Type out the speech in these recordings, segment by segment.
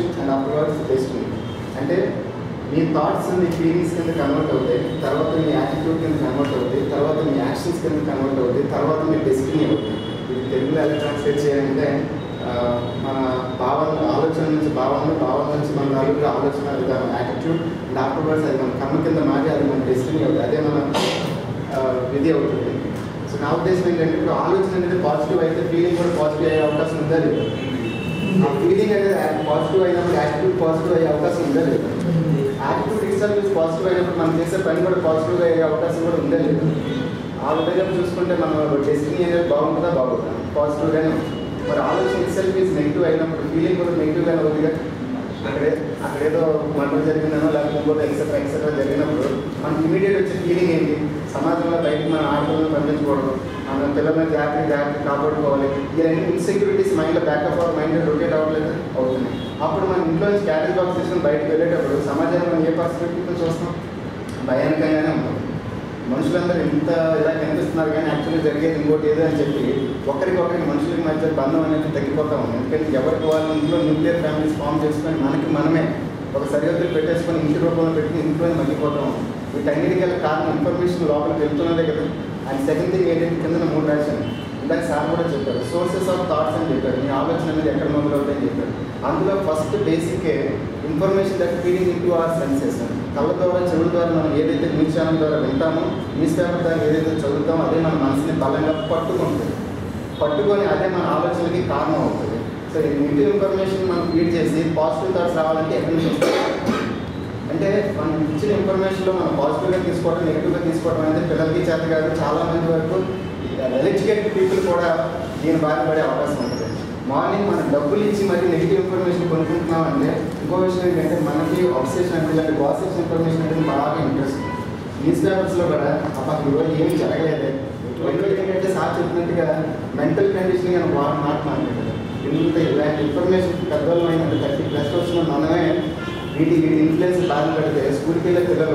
Attitude and upwards destiny అంటే మీ thoughts మీ ఫీలింగ్స్ కింద కన్వర్ట్ అవుతాయి తర్వాత మీ యాటిట్యూడ్ కింద కన్వర్ట్ అవుతాయి తర్వాత మీ యాక్షన్స్ కింద కన్వర్ట్ అవుతాయి తర్వాత మీ డెస్టినీ అవుతాయి ఇది తెలుగులో ఎలా ట్రాన్స్లేట్ చేయాలంటే ఆ, మన భావన ఆలోచన నుంచి భావన భావన నుంచి మన నలుగురు ఆలోచన విధానం యాటిట్యూడ్ అండ్ ఆఫ్టర్వర్డ్స్ అది మన కమ్మ కింద మారి అది మన డెస్టినీ అవుతుంది అదే మన ఆ, విధి అవుతుంది సో నా ఉద్దేశం ఏంటంటే ఇప్పుడు ఆలోచన అనేది పాజిటివ్ అయితే ఫీలింగ్ కూడా పాజిటివ్ అయ్యే అవకాశం ఉందా లేదు ఆ ఫీలింగ్ అనేది పాజిటివ్ అయినప్పుడు యాటిట్యూడ్ పాజిటివ్ అయ్యే అవకాశం ఉందా లేదు యాటిట్యూడ్ ఇట్సెల్ఫ్ పాజిటివ్ అయినప్పుడు మనం చేసే పని కూడా పాజిటివ్ అయ్యే అవకాశం కూడా ఉందా లేదు ఆ విధంగా చూసుకుంటే మనం డెస్టినీ అనేది బాగుంటుందా బాగుంటుందా పాజిటివ్గానే ఉంటుంది. మరి ఆలోచన ఇట్సెల్ఫ్ ఈజ్ నెగిటివ్ అయినప్పుడు ఫీలింగ్ కూడా నెగిటివ్గానే అవుతుందిగా అక్కడే అక్కడేదో మర్డర్ జరిగిందనో లేకపోతే ఇంకోటి ఎక్సెట్రా ఎక్సెట్రా జరిగినప్పుడు మనకి ఇమీడియట్ వచ్చే ఫీలింగ్ ఏంటి సమాజంలో బయటకు మన ఆడపిల్లలను పంపించకూడదు మన పిల్లల్ని జాగ్రత్త జాగ్రత్త కాపాడుకోవాలి ఇవన్నీ ఇన్సెక్యూరిటీస్ మైండ్లో బ్యాకప్ అవర్ మైండ్ రొటేట్ అవ్వలేదు అవుతున్నాయి అప్పుడు మన ఇంట్లో నుంచి క్యారేజ్ బాక్స్ తీసుకుని బయటకు వెళ్ళేటప్పుడు సమాజంలో మనం ఏ పర్స్పెక్టివ్తో చూస్తాం భయానకంగానే ఉంటుంది మనుషులందరూ ఇంత ఇలా కనిపిస్తున్నారు కానీ యాక్చువల్లీ జరిగేది ఇంకోటి ఏదో అని చెప్పి ఒకరికొకరికి మనుషులకి మధ్య బంధం అనేది తగ్గిపోతా ఉంది ఎందుకంటే ఎవరికి వాళ్ళ ఇంట్లో న్యూక్లియర్ ఫ్యామిలీస్ ఫామ్ చేసుకొని మనకి మనమే ఒక సరిహద్దులు పెట్టేసుకొని ఇంటి రూపంలో పెట్టి ఇంట్లోనే మగ్గిపోతాం వీటన్నిటికీ గల కారణం ఇన్ఫర్మేషన్ లోపలికి వెళ్తున్నదే కదా అండ్ సెకండ్ థింగ్ ఏంటంటే కింద మూడు రాశాను ఇందాక సార్ కూడా చెప్పారు సోర్సెస్ ఆఫ్ థాట్స్ అని చెప్పారు మీ ఆలోచన అనేది ఎక్కడ మొదలవుతాయని చెప్పారు అందులో first basic information that feeding into our senses కళ్ళ ద్వారా చెవుల ద్వారా మనం ఏదైతే న్యూస్ ఛానల్ ద్వారా వింటామో న్యూస్ పేపర్ ద్వారా ఏదైతే చదువుతామో అదే మన మనసుని బలంగా పట్టుకుంటుంది పట్టుకొని అదే మన ఆలోచనకి కారణం అవుతుంది సో ఈ నెగిటివ్ ఇన్ఫర్మేషన్ మనం ఫీడ్ చేసి పాజిటివ్ థాట్స్ రావాలంటే ఎక్కడి నుంచి వస్తాయి అంటే మనం ఇచ్చిన ఇన్ఫర్మేషన్లో మనం పాజిటివ్గా తీసుకోవడం నెగిటివ్గా తీసుకోవడం అనేది పిల్లలకి చేత కాదు చాలా మంది వరకు వెల్ ఎడ్యుకేటెడ్ పీపుల్ కూడా దీని బారిన పడే అవకాశం ఉంటుంది మార్నింగ్ మనం డబ్బులు ఇచ్చి మరి నెగిటివ్ ఇన్ఫర్మేషన్ కొనుక్కుంటున్నాం అంటే ఇంకో విషయం ఏంటంటే మనకి ఆబ్సెషన్ అంటే ఇలాంటి గాసిప్స్ ఇన్ఫర్మేషన్ అనేది బాగా ఇంట్రెస్ట్ న్యూస్ పేపర్స్లో కూడా అబ్బా ఈరోజు ఏమీ జరగలేదు ఈరోజు ఏంటంటే సార్ చెప్పినట్టుగా మెంటల్ కండిషనింగ్ అని వాడు మాట మాట్లాడారు ఇంత ఇలాంటి ఇన్ఫర్మేషన్ పెద్దవాళ్ళమైన థర్టీ ప్లస్ వచ్చిన మనమే వీటి వీటి ఇన్ఫ్లుయెన్స్ బాగా పెడితే స్కూల్కి వెళ్ళే పిల్లలు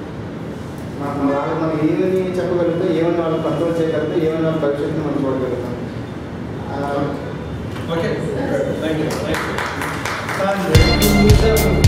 మన మన వాళ్ళకి మనం ఏమని చెప్పగలుగుతాం ఏమని వాళ్ళు కంట్రోల్ చేయగలుగుతాం ఏమని వాళ్ళ భవిష్యత్తుని మనం చూడగలుగుతాం ఆ, okay thank you thank you